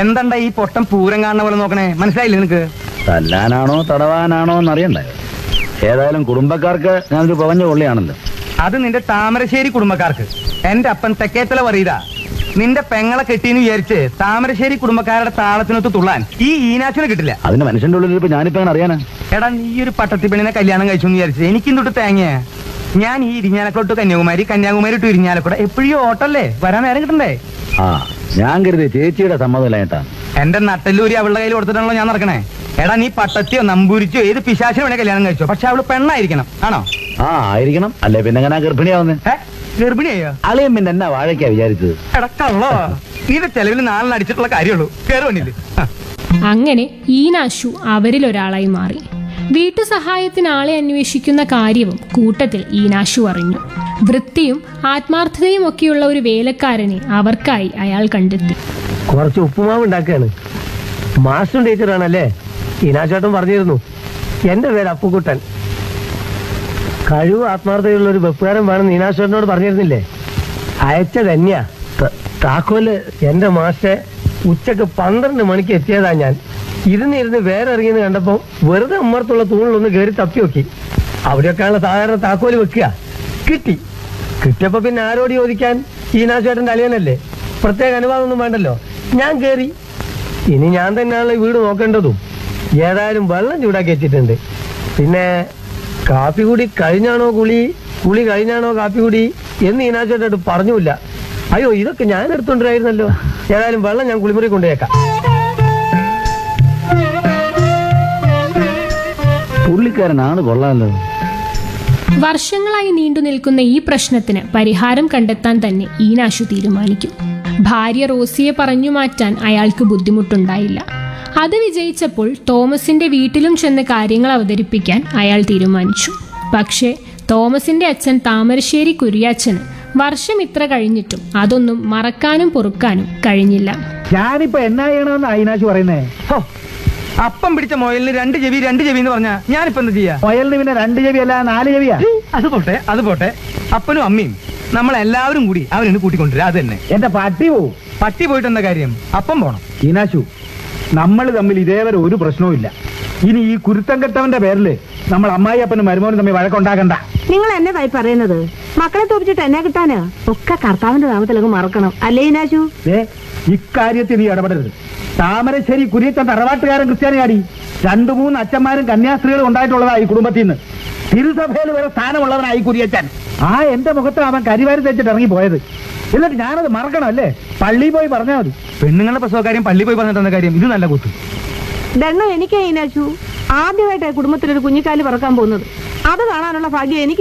എന്തണ്ട ഈ പൊട്ടം പൂരം കാണുന്ന പോലെ നോക്കണേ മനസ്സിലായില്ലേ നിനക്ക് തല്ലാനാണോ തടവാനാണോ എന്നറിയണ്ടേ ഏതായാലും കുടുംബക്കാർക്ക് ഞാനൊരു പവഞ്ഞ കൊള്ളിയാണല്ലോ അത് നിന്റെ താമരശ്ശേരി കുടുംബക്കാർക്ക് എന്റെ അപ്പൻ തെക്കേത്തല പറയതാ നിന്റെ പെങ്ങളെ കെട്ടിന്ന് വിചാരിച്ച് താമരശ്ശേരി കുടുംബക്കാരുടെ താളത്തിനൊത്ത് തുള്ളാൻ ഈ ഈനാച്ചിനെ കിട്ടില്ല അതിന് മനുഷ്യന്റെ ഉള്ളിൽ ഇപ്പൊ ഞാനിപ്പോ എങ്ങനെ അറിയാനാ എടാ നീ ഒരു പട്ടത്തി പെണ്ണിനെ കല്യാണം കഴിച്ചു എന്ന് വിചാരിച്ചു എനിക്കും തൊട്ട് തേങ്ങ ഞാൻ ഈ ഇരിഞ്ഞാലക്കോട്ട് കന്യാകുമാരി കന്യാകുമാരി ടു ഇരിഞ്ഞാലക്കോട്ടെ എപ്പോഴും ഓട്ടല്ലേ വരാൻ നേരം കിട്ടണ്ടേ ആ ഞാൻ കരുതി ചേച്ചിയുടെ സമ്മതം ഏട്ടാ എന്റെ നട്ടല്ലൂരി അവളുടെ കയ്യിൽ കൊടുത്തിട്ടാണല്ലോ ഞാൻ നടക്കണേ എടാ നീ പട്ടത്തിയോ നമ്പൂരിച്ചോ ഏത് പിശാചിനെ വേണേ കല്യാണം കഴിച്ചോ പക്ഷെ അവള് പെണ്ണായിരിക്കണം ആണോ ആ ആയിരിക്കണം അല്ലേ പിന്നെ എങ്ങനെ ഗർഭിണിയാവുന്നേ ഏ ഗർഭിണിയോ അളിയൻ പിന്നെ എന്നാ വാഴയ്ക്കാ വിചാരിച്ചത് എടാ കള്ളോ നീന്റെ ചെലവിൽ നാലിന് അടിച്ചിട്ടുള്ള കാര്യമുള്ളൂ കേറുവന്നില്ലേ അങ്ങനെ ഈനാശു അവരിൽ ഒരാളായി മാറി വീട്ടു സഹായത്തിന് ആളെ അന്വേഷിക്കുന്ന കാര്യവും കൂട്ടത്തിൽ ഈനാശു അറിഞ്ഞു വൃത്തിയും ആത്മാർത്ഥതയും ഒക്കെയുള്ള ഒരു വേലക്കാരനെ അവർക്കായി അയാൾ കണ്ടെത്തി കുറച്ച് ഉപ്പുമാവ് ഉണ്ടാക്കുകയാണ് മാസ്റ്റർ ടീച്ചറാണല്ലേ ഈനാച്ചേട്ടൻ പറഞ്ഞിരുന്നു എന്റെ പേര് അപ്പുക്കുട്ടൻ കഴിവ് ആത്മാർത്ഥതയുള്ള ഒരു വെപ്പുകാരൻ വേണം ഈനാച്ചേട്ടനോട് പറഞ്ഞിരുന്നില്ലേ അയച്ച തന്നെയാ ത- താക്കോല് എന്റെ മാസ്റ്റർ ഉച്ചക്ക് പന്ത്രണ്ട് മണിക്ക് എത്തിയതാ ഞാൻ ഇരുന്നിരുന്ന് വേറെ ഇറങ്ങിയെന്ന് കണ്ടപ്പോ വെറുതെ അമ്മർത്തുള്ള തൂണിലൊന്ന് കയറി തപ്പി നോക്കി അവിടെയൊക്കെയുള്ള സാധാരണ താക്കോല് വെക്കുക കിട്ടി കിട്ടിയപ്പോ പിന്നെ ആരോട് ചോദിക്കാൻ ഈനാച്ചേട്ടന്റെ അളിയനല്ലേ പ്രത്യേക അനുവാദമൊന്നും വേണ്ടല്ലോ ഞാൻ കയറി ഇനി ഞാൻ തന്നെയാണല്ലോ ഈ വീട് നോക്കേണ്ടതും ഏതായാലും വെള്ളം ചൂടാക്കി വെച്ചിട്ടുണ്ട് പിന്നെ കാപ്പി കൂടി കഴിഞ്ഞാണോ കുളി കുളി കഴിഞ്ഞാണോ കാപ്പി കൂടി എന്ന് ഈനാച്ചേട്ടോട് പറഞ്ഞില്ല അയ്യോ ഇതൊക്കെ ഞാൻ എടുത്തോണ്ടിരായിരുന്നല്ലോ ഏതായാലും വെള്ളം ഞാൻ കുളിമുറി കൊണ്ടുപോയേക്കാം പുള്ളിക്കാരനാണ് കൊള്ളാമല്ലോ വർഷങ്ങളായി നീണ്ടു നിൽക്കുന്ന ഈ പ്രശ്നത്തിന് പരിഹാരം കണ്ടെത്താൻ തന്നെ ഈനാശു തീരുമാനിക്കും ഭാര്യ റോസിയെ പറഞ്ഞു മാറ്റാൻ അയാൾക്ക് ബുദ്ധിമുട്ടുണ്ടായില്ല അത് വിജയിച്ചപ്പോൾ തോമസിന്റെ വീട്ടിലും ചെന്ന് കാര്യങ്ങൾ അവതരിപ്പിക്കാൻ അയാൾ തീരുമാനിച്ചു പക്ഷേ തോമസിന്റെ അച്ഛൻ താമരശ്ശേരി കുര്യാച്ചന് വർഷം ഇത്ര കഴിഞ്ഞിട്ടും അതൊന്നും മറക്കാനും പൊറുക്കാനും കഴിഞ്ഞില്ല ഞാനിപ്പോ എന്നാ ചെയ്യണമെന്ന് അയിനാശ് പറയുന്നേ ഹോ, അപ്പം പിടിച്ച മൊയലിന് രണ്ട് ചെവി രണ്ട് ചെവി എന്ന് പറഞ്ഞാ ഞാനിപ്പോ എന്താ ചെയ്യാ മുയലിന് പിന്നെ രണ്ട് ചെവി അല്ല നാല് ചെവിയാ അത് പോട്ടെ അത് പോട്ടെ അപ്പനും അമ്മയും നമ്മളെല്ലാവരും കൂടി അവനെ കൂട്ടിക്കൊണ്ടുവരാ അത് തന്നെ എന്റെ പട്ടി പോവും പട്ടി പോയിട്ട് എന്താ കാര്യം അപ്പം പോണം ഈനാശു നമ്മൾ തമ്മിൽ ഇതേവരെ ഒരു പ്രശ്നവും ഇല്ല ഇനി ഈ കുരുത്തം കെട്ടവന്റെ പേരില് നമ്മൾ അമ്മായി അപ്പനും മരുമോനും തമ്മിൽ വഴക്കുണ്ടാക്കണ്ട നിങ്ങൾ എന്നതായി പറയുന്നത് മക്കളെ തോപ്പിച്ചിട്ട് എന്നെ കിട്ടാന് ഒക്കെ കർത്താവിന്റെ നാമത്തിലങ്ങ് മറക്കണം അല്ലേ ഇനാശു ഏ ഇക്കാര്യത്തിൽ നീ ഇടപെടരുത് താമരശ്ശേരി കുരിയച്ചൻ തറവാട്ടുകാരൻ ക്രിസ്ത്യാനിയാടി രണ്ടു മൂന്ന് അച്ഛന്മാരും കന്യാസ്ത്രീകളും ഉണ്ടായിട്ടുള്ളതാ ഈ കുടുംബത്തിൽ നിന്ന് തിരുസഭയിൽ വരെ സ്ഥാനമുള്ളവനായി കുരിയച്ചൻ ആ എന്റെ മുഖത്ത് അവൻ കരിവാരി തെച്ചിട്ട് ഇറങ്ങി പോയത് എന്നിട്ട് ഞാനത് മറക്കണം അല്ലേ പള്ളിയിൽ പോയി പറഞ്ഞാൽ മതി പെണ്ണുങ്ങളുടെ പ്രസവകാര്യം പള്ളി പോയി പറഞ്ഞിട്ട് എന്താ കാര്യം ഇത് നല്ല കുത്തു ദണ്ണു എനിക്കാ ഇനാശു ആദ്യമായിട്ടാണ് കുടുംബത്തിലൊരു കുഞ്ഞിക്കാല് പറക്കാൻ പോകുന്നത് അത് കാണാനുള്ള ഭാഗ്യം എനിക്ക്